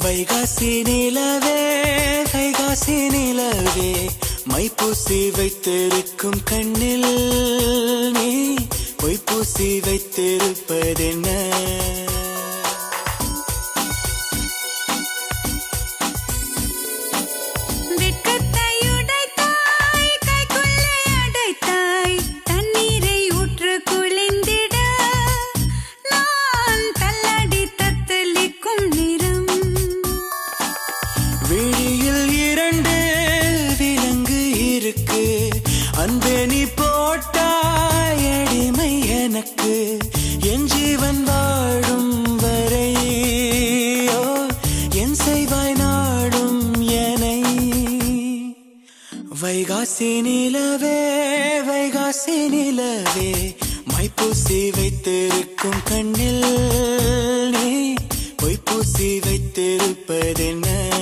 வைகாசி நிலவே வைகாசி நிலவே மைப்பூசி வைத்திருக்கும் கண்ணில் நீ பொய்ப்பூசி வைத்திருப்பதென்ன வெட்கத்தை உடைத்தாய், கைக்குள்ளே அடைத்தாய். தண்ணீரை ஊற்று குளிந்திட, நான் தள்ளாடி தத்தளிக்கும் நிறம். விழியில் இரண்டு விலங்கு இருக்கு அன்பே நீ போட்டாய் அடிமை எனக்கு என் ஜீவன் வாழும் வரை ஓ, என் செய்வாய் நாடும் எனை வைகாசி நிலவே வைகாசி நிலவே மைப்பூசி வைத்திருக்கும் கண்ணில் நீ பொய்ப்பூசி வைத்திருப்பதென்ன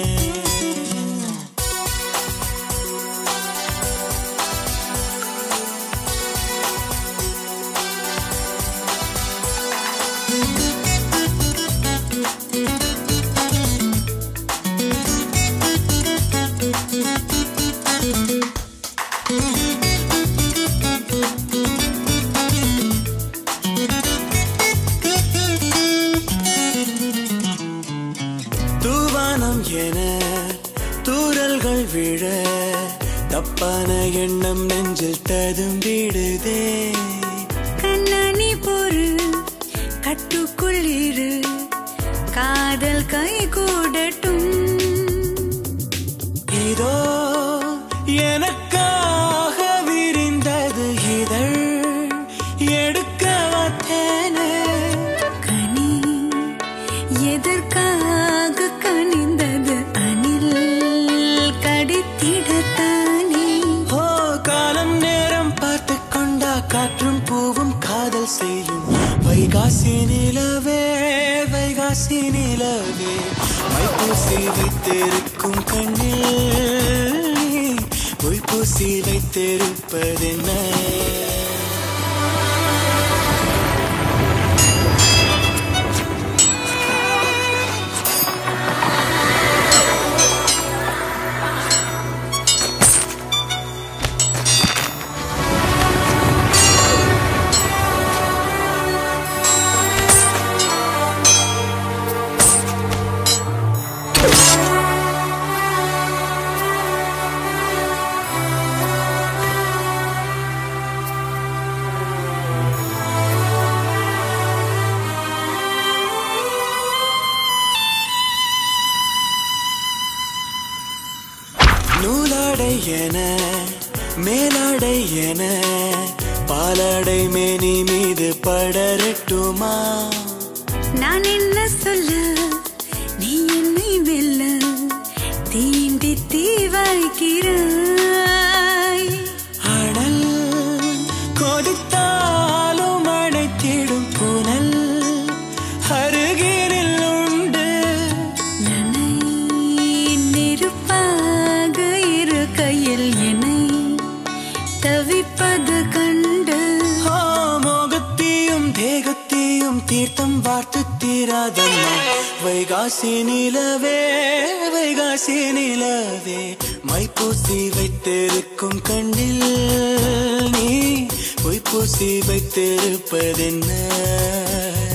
தூவானம் என தூரல்கள் விழ தப்பான எண்ணம் நெஞ்சில் ததும்பிடுதே கண்ணாணி பொறு, கட்டுக்குள் இரு, காதல் கை கூடட்டும் இதோ எனக்காக விரிந்தது இதழ் எடுக்க வந்தேனே கனி எதற்காக கனிந்தது அணில் கடித்திடத்தானே ஓ காலம் நேரம் பார்த்து கொண்டா காற்றும் பூவும் காதல் செய்யும் வைகாசி நிலவே வைகாசி நிலவே மைப்பூசி வைத்திருக்கும் கண்ணில் நீ பொய்ப்பூசி வைத்திருப்பதென்ன நூலாடை என மேலாடை என பாலாடை மேனி மீது படரட்டுமா நான் என்ன சொல்ல நீ என்னை வெல்ல தீண்டி தீவாய்க்கிறாய் அடல் கொதித்தாலும் அணைத்திடும் புனல் அருகினில் உண்டு நனை நெருப்பாக இரு கையில் என்னை தவிப்பது கண்டு ஆ, மோகத்தையும் தேகத்தையும் தீர்த்தம் வார்த்து தீராதம்மா வைகாசி நிலவே வைகாசி நிலவே மைப்பூசி வைத்திருக்கும் கண்ணில் நீ பொய்ப்பூசி வைத்திருப்பதென்ன